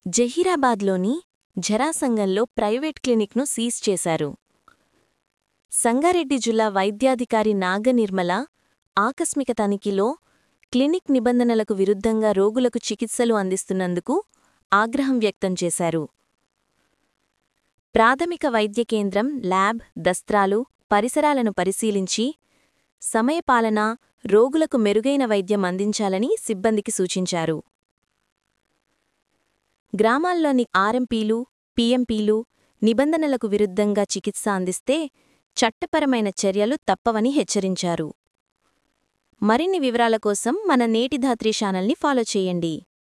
జహీరాబాద్లోని జరాసంగంలో private క్లినిక్ను seize చేశారు సంగారెడ్డి జిల్లా వైద్యాధికారి నాగనిర్మల ఆకస్మిక తనిఖీలో క్లినిక్ నిబంధనలకు విరుద్ధంగా రోగులకు చికిత్సలు అందిస్తున్నందుకు ఆగ్రహం వ్యక్తం చేశారు ప్రాథమిక వైద్య కేంద్రం ల్యాబ్ దస్త్రాలు పరిసరాలను పరిశీలించి సమయపాలన రోగులకు మెరుగైన వైద్యం అందించాలని సిబ్బందికి సూచించారు గ్రామాల్లోని ఆర్ఎంపీలు పీఎంపీలు నిబంధనలకు విరుద్ధంగా చికిత్స అందిస్తే చట్టపరమైన చర్యలు తప్పవని హెచ్చరించారు మరిన్ని వివరాల కోసం మన నేటిధాత్రి ఛానల్ని ఫాలో చేయండి